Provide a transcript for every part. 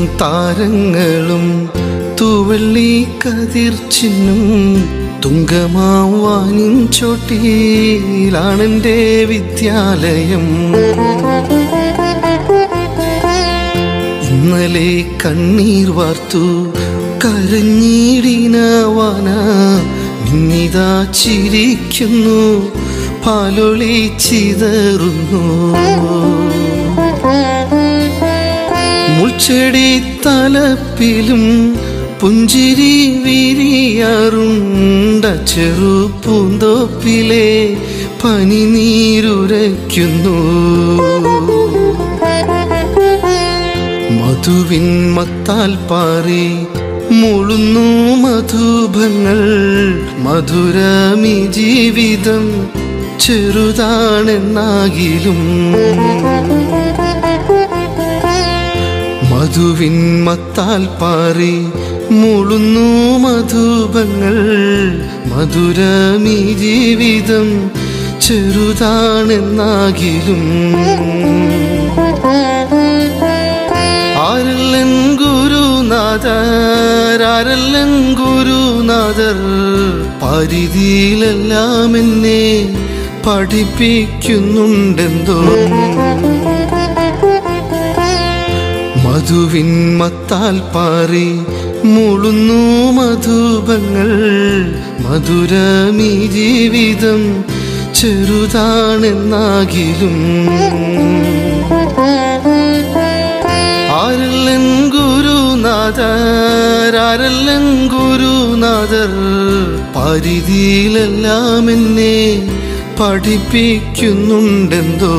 താരങ്ങളും തൂവള്ളി കതിർച്ചിന്നും തുങ്കമാവാനിൻ ചോട്ടിയിലാണെൻ്റെ വിദ്യാലയം ഇന്നലെ കണ്ണീർ വാർത്തു കരഞ്ഞിടിനവാന നിന്നിതാ ചിരിക്കുന്നു പാലൊളി ചിതറുന്നു മുൾച്ചെടി തലപ്പിലും പുഞ്ചിരി വിരിയാറുണ്ട ചെറു പൂന്തോപ്പിലെ പനി നീരുരയ്ക്കുന്നു മധുവിൻ മത്താൽ പാറി മുളുന്നു മധുഭങ്ങൾ മധുരമി ജീവിതം ചെറുതാണെന്നാകിലും മധുവിൻ മത്താൽ പാറി മുളുന്നു മധുഭങ്ങൾ മധുരമി ജീവിതം ചെറുതാണെന്നാകിലും ആരല്ലൻ ഗുരുനാഥരാരല്ലൻ ഗുരുനാഥർ പരിധിയിലെല്ലാം എന്നെ പഠിപ്പിക്കുന്നുണ്ടെന്തോ മധുവിൻ മത്താൽ പാറി മുളുന്നു മധുഭങ്ങൾ മധുരമി ജീവിതം ചെറുതാണെന്നാകിലും ആരല്ലൻ ഗുരുനാഥരാരല്ലൻ ഗുരുനാഥർ പരിധിയിലെല്ലാം എന്നെ പഠിപ്പിക്കുന്നുണ്ടെന്തോ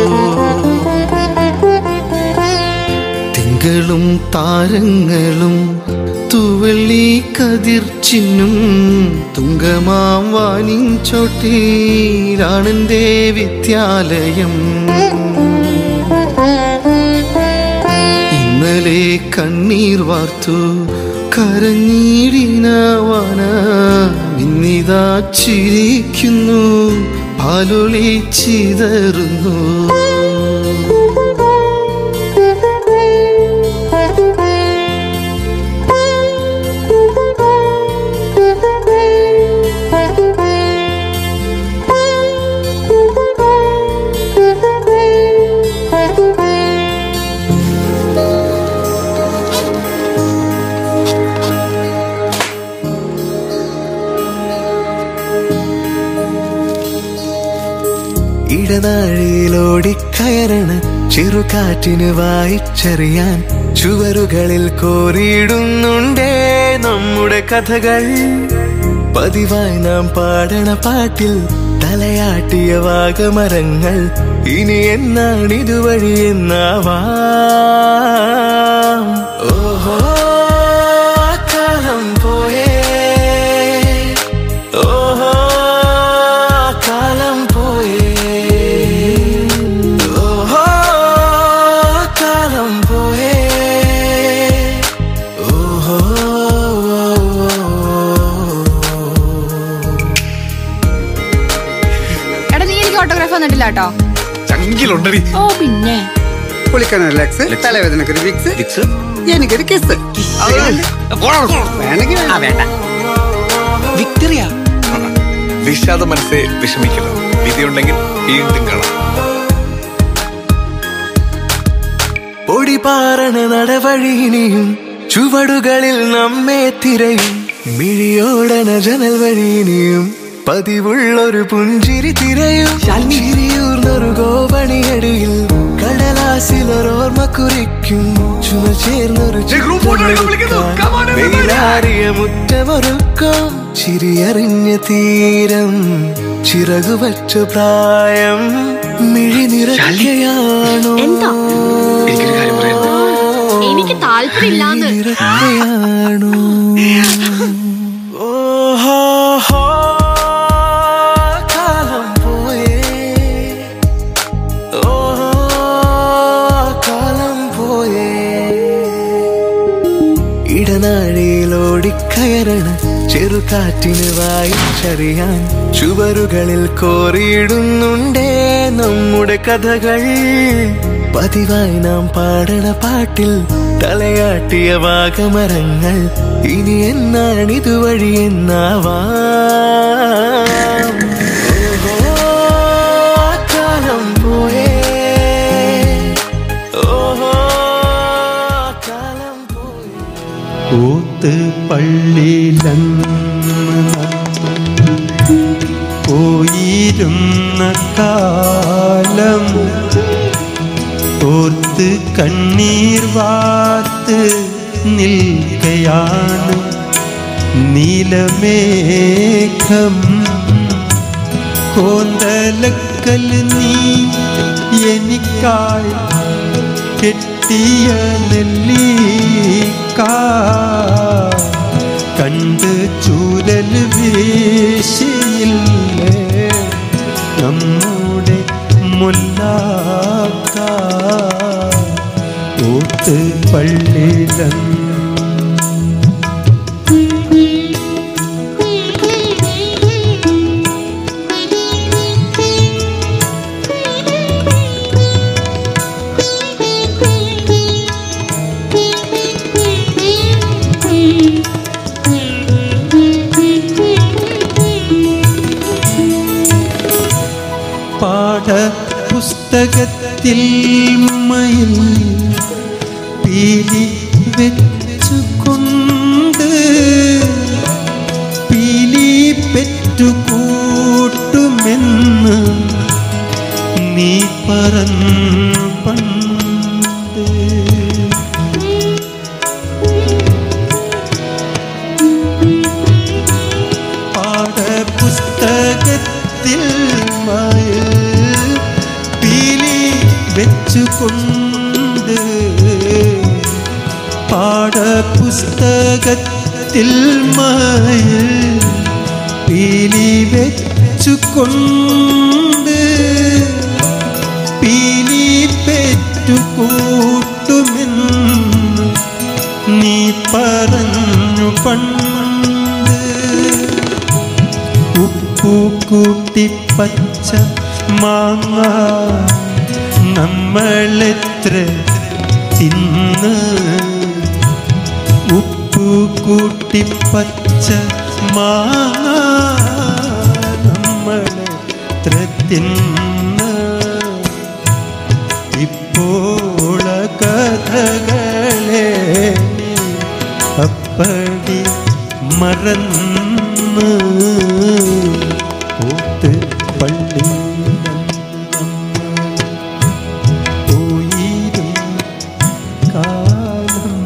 തിങ്കളും താരങ്ങളും തൂവള്ളി കതിർച്ചിന്നും തുങ്കമാം വാനിൻ ചോട്ടിയിലാണെൻ്റെ വിദ്യാലയം ഇന്നലെ കണ്ണീർ വാർത്തു കരഞ്ഞിടിനവാന ഇന്നിതാ ചിരിക്കുന്നു പാലൊളി ചിതറുന്നു ഇടനാഴിയിലോടിക്കയറണ ചെറുകാറ്റിന് വായിച്ചറിയാൻ ചുവരുകളിൽ കോറിയിടുന്നുണ്ടേ നമ്മുടെ കഥകൾ പതിവായി നാം പാടണ പാട്ടിൽ തലയാട്ടിയ വാഗമരങ്ങൾ ഇനി എന്നാണിതുവഴി എന്നാവാം ഓഹോ കാലം പോയേ ഓഹോ കാലം പോയേ ഓഹോ കാലം പോയേ ഓഹോ എടാ നീ എനിക്ക് ഓട്ടോഗ്രാഫ് വന്നിട്ടില്ല കേട്ടോ ചങ്കിലുണ്ടടി ഓ പിന്നെ കുളിക്കാൻ റിലാക്സ് തലവേദനക്കൊരു വിക്സ് എനിക്കൊരു കിസ് വേണമെങ്കിൽ വേണ്ട. വിക്ടറിയ വിഷാദ മനസ്സെ വിഷമിക്കണം വിധിയുണ്ടെങ്കിൽ വീണ്ടും കാണാം പൊടിപാറണ നടവഴിയിനിയും ചുവടുകളിൽ നമ്മെ തിരയും മിഴിയോടന ജനൽ വഴിയിനിയും പതിവുള്ളൊരു പുഞ്ചിരി തിരയും ചിരിയൂർന്നൊരു ഗോപണിയടിയിൽ കടലാസിലൊരോർമ്മ കുറിക്കും ചുമ ചേർന്നൊരു വെയിലാറിയ മുറ്റമൊരുക്കം ചിരിയറിഞ്ഞ തീരം ചിറകുവച്ച പ്രായം മിഴി നിറയ്ക്കയാണോ എന്താ? എനിക്കൊരു കാര്യം പറയാനുണ്ട്. എനിക്ക് താല്പര്യമില്ലാന്ന് നിറയ്ക്കയാണോ ഓഹോ ഹോ, കാലം പോയേ ഓഹോ കാലം പോയേ ഇടനാഴിയിലോടിക്കയറണ ചെറുകാറ്റിന് വായിച്ചറിയാൻ ചുവരുകളിൽ കോറിയിടുന്നുണ്ടേ നമ്മുടെ കഥകൾ പതിവായി നാം പാടണ പാട്ടിൽ തലയാട്ടിയ വാഗമരങ്ങൾ ഇനി എന്നാണിതുവഴി എന്നാവാം ഓഹോ, കാലം പോയേ ഓഹോ കാലം പോയേ കൂത്ത് പള്ളിയിലന്ന് പോയിരുന്ന കാലം ഓർത്ത് കണ്ണീർ വാർത്ത് നിൽക്കയാണ് നീലമേഘം കോന്തലക്കൽ നീ എനിക്കായി കെട്ടിയ നെല്ലിക്ക കണ്ട് ചൂരൽ വീശിയില്ലേ നമ്മുടെ മുല്ലാക്ക ഓത്ത് പള്ളിയിലെന്ന് പാഠ പുസ്തകത്തിൽ മയിൽ പീലി വെച്ചുകൊണ്ട് പീലി പെറ്റുകൂട്ടുമെന്ന് നീ പറഞ്ഞു പണ്ട് പാഠപുസ്തകത്തിൽ മയിൽ പീലി വെച്ചുകൊണ്ട് പാഠപുസ്തകത്തിൽ മയിൽ പീലി വെച്ചുകൊണ്ട് പീലി പെറ്റുകൂട്ടുമെന്ന് നീ പറഞ്ഞു പണ്ട് ഉപ്പു കൂട്ടി പച്ച മാങ്ങ നമ്മളെത്ര തിന്ന് ഉപ്പു കൂട്ടി പച്ച മാങ്ങ നമ്മളെത്ര തിന്ന് ഇപ്പോൾ കഥകളെ അപ്പടി മറന്ന് പോത്ത് പള്ളി പോയിരും കാലം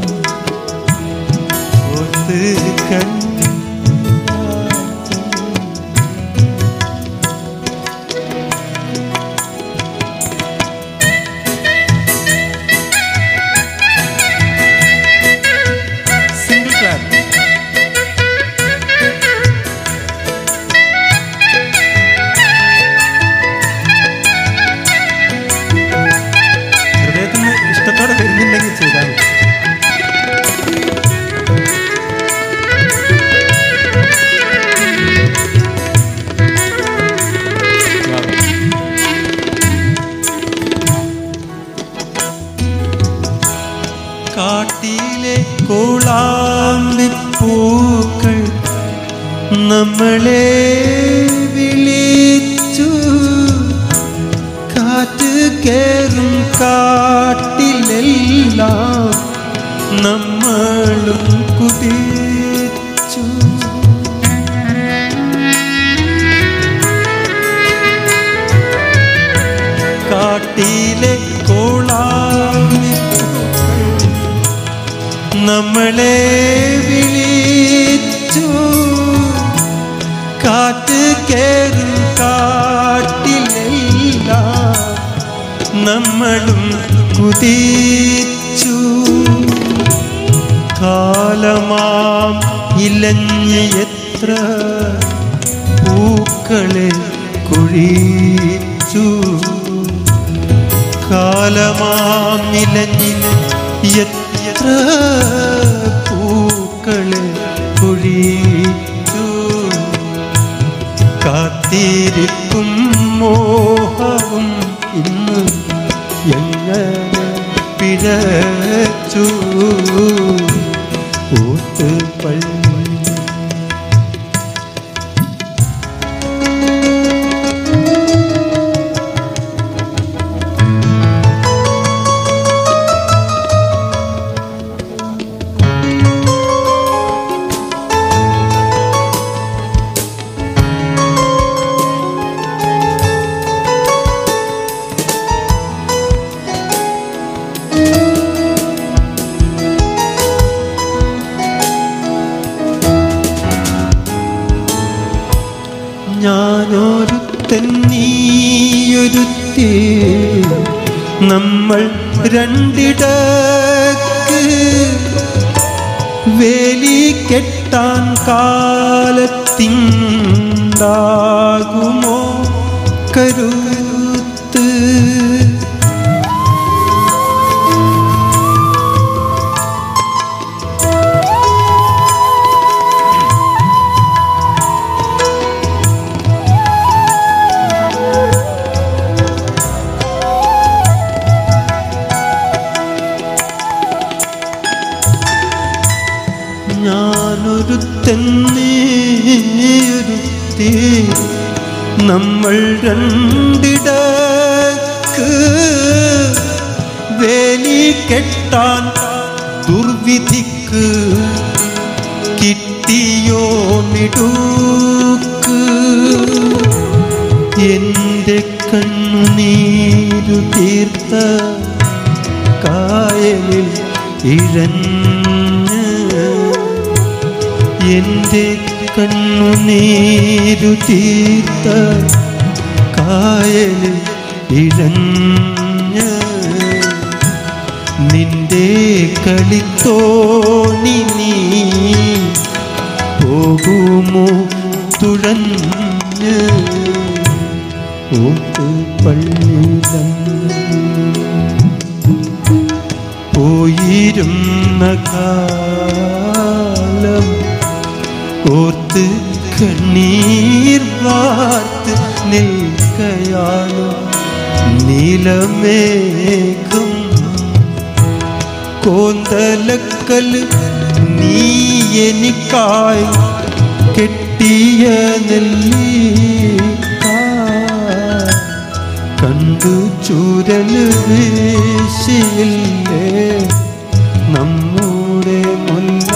പോത്ത് കണ്ണു സിംഗിൾ ക്ലാപ്പ് ഹൃദയത്തിന് ഇഷ്ടത്തോടെ വരുന്നില്ലെങ്കിൽ ചെയ്താൽ മതി. കാട്ടിലെ കോളാമ്പിപ്പൂക്കൾ നമ്മളെ വിളിച്ചു കാറ്റ് കേറും കാട്ടിലെല്ലാം നമ്മളും കുതിച്ചു കാട്ടിലെ കോളാമ്പിപ്പൂക്കൾ നമ്മളെ വിളിച്ചു കാറ്റ് കേറും കാട്ടിലെല്ലാം നമ്മളും കുതിച്ചു കാലമാം ഇലഞ്ഞ് എത്ര പൂക്കളെ കുഴിച്ചു കാലമാം ഇലഞ്ഞിന് എത്ര പൂക്കളെ കുഴിച്ചു കാത്തിരിക്കും മോഹവും ഇന്ന് എങ്ങനെ പിഴച്ചു തീ നമ്മൾ രണ്ടിടക്ക് വേലി കെട്ടാൻ കാലത്തിണ്ടാകുമോ കരുത്ത് ഞാനൊരു തെന്നേയൊരു തീ നമ്മൾ രണ്ടിടക്ക് വേലി കെട്ടാൻ ദുർവിധിക്ക് കിട്ടിയോ മിടുക്ക് എൻ്റെ കണ്ണുനീരു തീർത്ത കായലിൽ ഇഴഞ്ഞ് എൻ്റെ കണ്ണുനീരു തീർത്ത കായലിൽ ഇഴഞ്ഞ് നിന്റെ കളിത്തോണി നീ പോകുമോ തുഴഞ്ഞ് ഓട്ട് പള്ളിയിലന്ന് പോയിരുന്ന കാലം ഓർത്ത് കണ്ണീർ വാർത്ത് നിൽക്കയാണ് നീലമേഘം കോന്തലക്കൽ നീ എനിക്കായി കെട്ടിയ നെല്ലിക്കാ കണ്ടു ചൂരൽ വീശിയില്ലേ നമ്മുടെ മുല്ല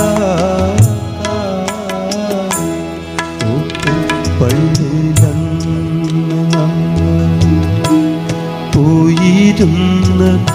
പള്ളിയിലന്ന് നമ്മൾ പോയിരുന്ന